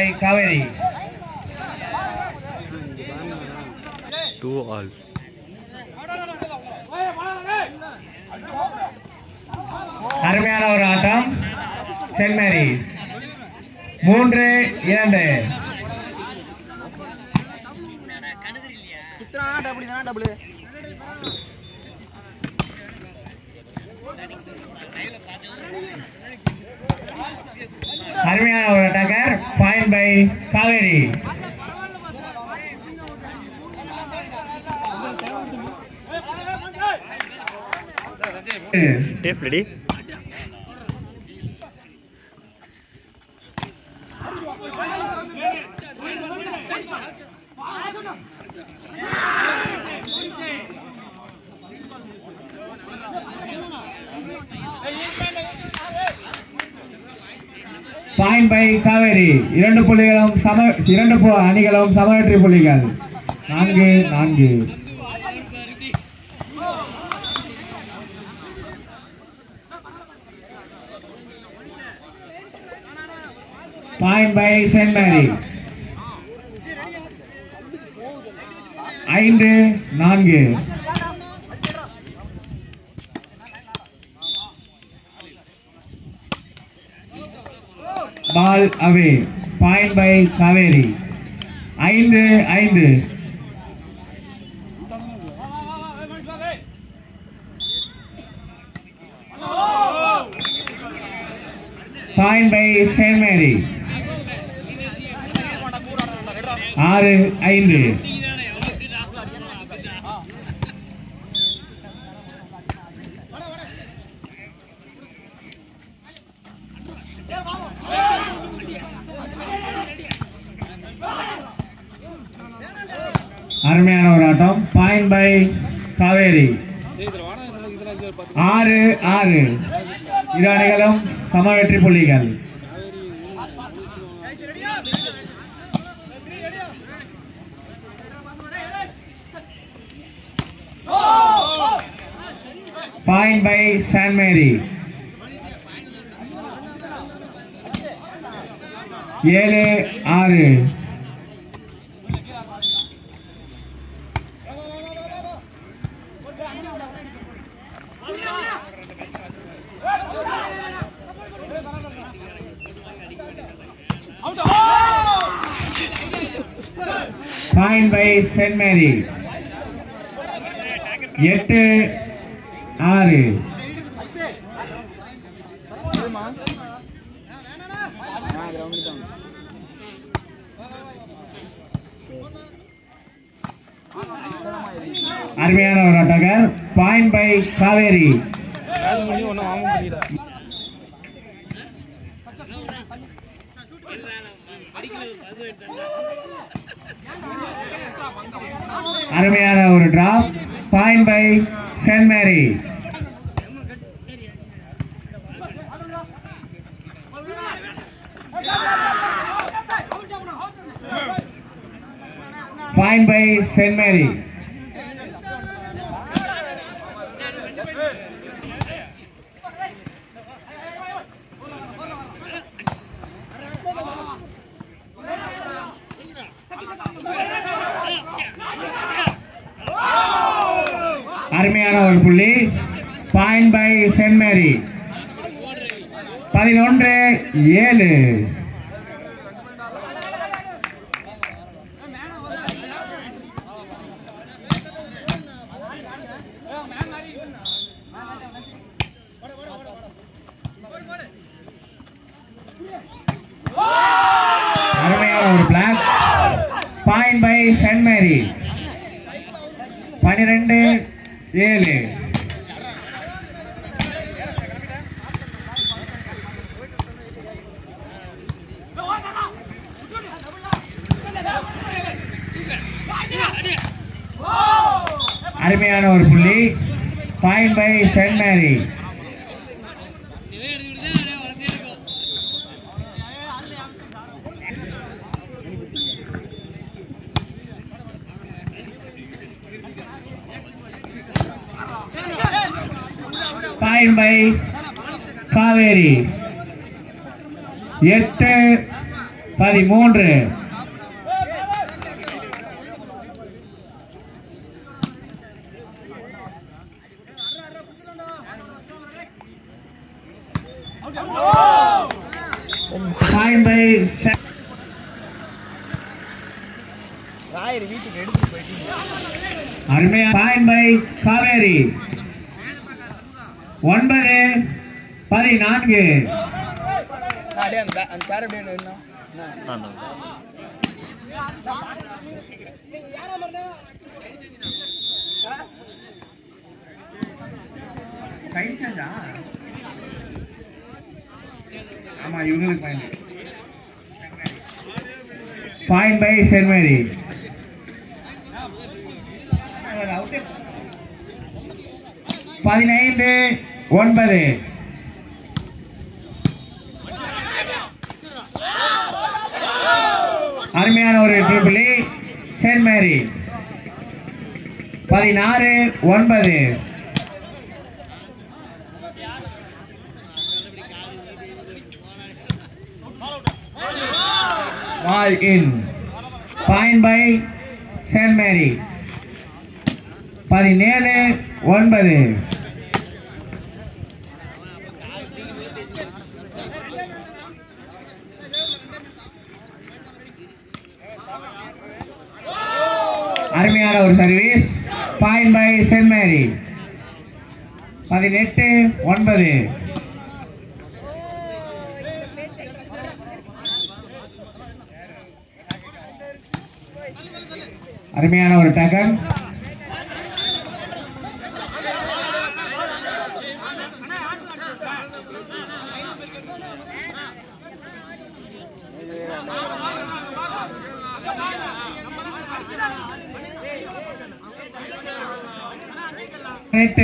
Kaveri two all அருமையான ஒரு ஆட்டம் send Mary's மூன்று இரண்டு அருமையான ஒரு attacker point by Kaveri tap ready point by Kaveri இரண்டு புள்ளிகளும் சம இரண்டு பு- அணிகளும் சமவெற்றி புள்ளிகள் நான்கு நான்கு பாயிண்ட் பை சென்ட் மேரி ஐந்து நான்கு ball away point by Kaveri ஐந்து ஐந்து பாயிண்ட் பை சென்ட் மேரி ஆறு ஐந்து அருமையான ஒரு ஆட்டம் பாயிண்ட் பை காவேரி ஆறு ஆறு இரு அணிகளும் சம வெற்றி புள்ளிகள் பாயிண்ட் பை சான் மேரி ஏழு ஆறு பாயிண்ட் பை சென்ட் மேரி எட்டு ஆறு அருமையான ஒரு அட்டகர் பாயிண்ட் பை காவேரி அருமையான ஒரு drop point by saint Mary point by saint Mary அருமையான ஒரு புள்ளி பாயிண்ட் பை சென்ட் மேரி பதினொன்று ஏழு அருமையான ஒரு block point by saint Mary பனிரெண்டு ஏழு அருமையான ஒரு புள்ளி point by saint Mary point by Kaveri எட்டு பதிமூன்று Fine by Sa- ராயர் வீட்டுக்கு எடுத்துட்டு போயிட்டீங்க அருமையா fine by காவேரி ஒன்பது பதினான்கு அப்படியே அந்த பே- அந்த சேர் அப்படியே நின்னா ஆமா இவங்களுக்கு பாயிண்ட் பாயிண்ட் பை சென்மேரி பதினைந்து ஒன்பது அருமையான ஒரு ட்ரிபிளி சென்ட் மேரி பதினாறு ஒன்பது Ball in. Fine by Saint Mary. பதினேழு ஒன்பது அருமையான ஒரு service point by saint Mary பதினெட்டு ஒன்பது அருமையான ஒரு டக்கர் எட்டு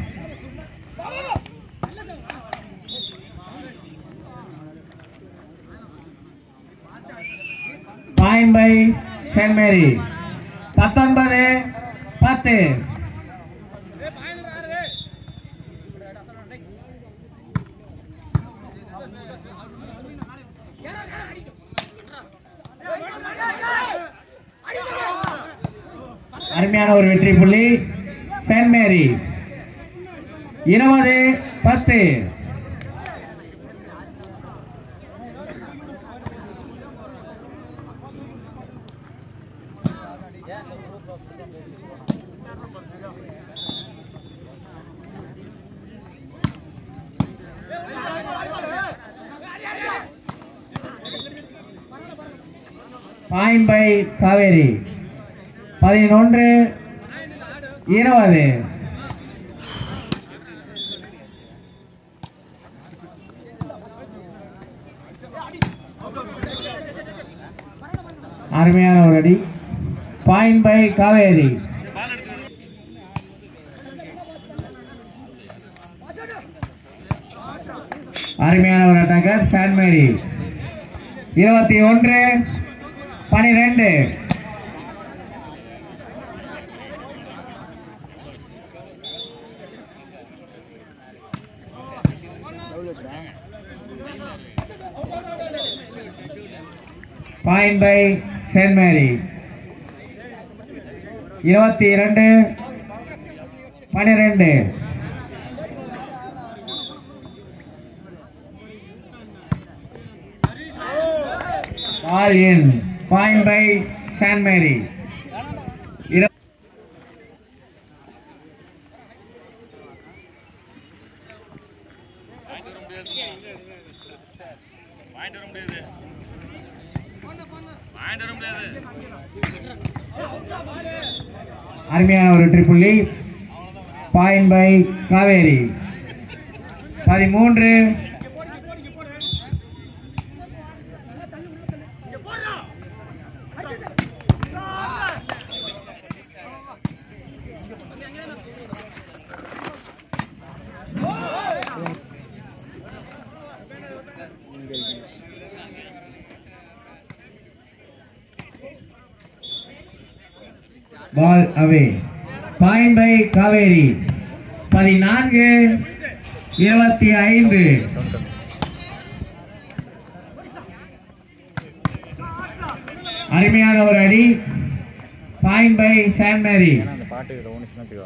பாயிண்ட் பை சென்ட் மேரி பத்தொன்பது பத்து அருமையான ஒரு வெற்றி புள்ளி சென்ட் மேரி இருபது பத்து பாயிண்ட் பை காவேரி பதினொன்று இருபது அருமையான ஒரு அடி பாயிண்ட் பை காவேரி அருமையான ஒரு அட்டாக்கர் சான் மேரி இருபத்தி ஒன்று பனிரெண்டு பாயிண்ட் பை சென்ட் மேரி இருபத்தி இரண்டு பனிரெண்டு all in point by saint Mary இரு- அருமையான ஒரு வெற்றி புள்ளி பாயிண்ட் பை காவேரி பதிமூன்று ball away point by Kaveri பதினான்கு இருபத்தி ஐந்து அருமையான ஒரு அடி பாயிண்ட் பை சான் மேரி ஏன்னா அந்த பாட்டுக்கு கவனிச்சுன்னு வச்சுக்கோ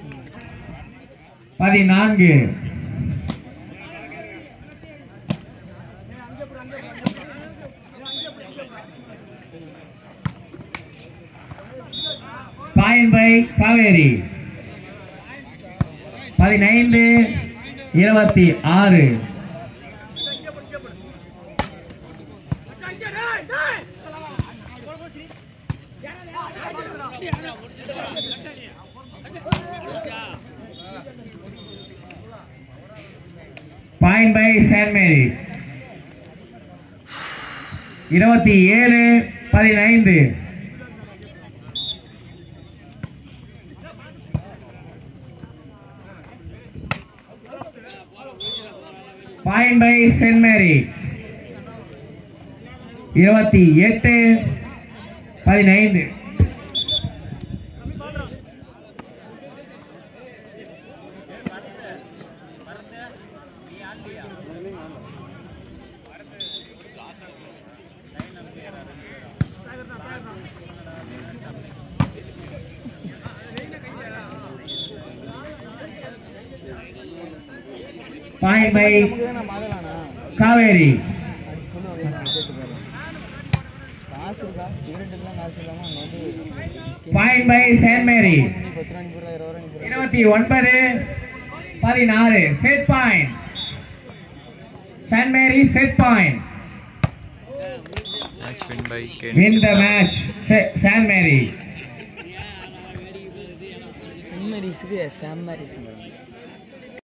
பதினான்கு பாயிண்ட் பை காவேரி பதினைந்து இருபத்தி ஆறு பாயிண்ட் பை சேன் மேரி இருபத்தி ஏழு பதினைந்து பாயிண்ட் பை சென்ட் மேரி இருபத்தி எட்டு பதினைந்து பாயிண்ட் பை நான் பார்க்கலாண்ணா காவேரி காசு இருக்கா சிகரெட்டுக்குலாம் காசு இல்லாமல் அங்கே வந்து பாயிண்ட் பை சேன் மேரி நீ பத்து ரூபா அனுப்பிடுறா இருபது ரூபா அனுப்பிடுறா இருபத்தி ஒன்பது பதினாறு set point saint Mary set point match win by K win the match saint Mary செம்மரிஸுக்கு செம்மரிஸ்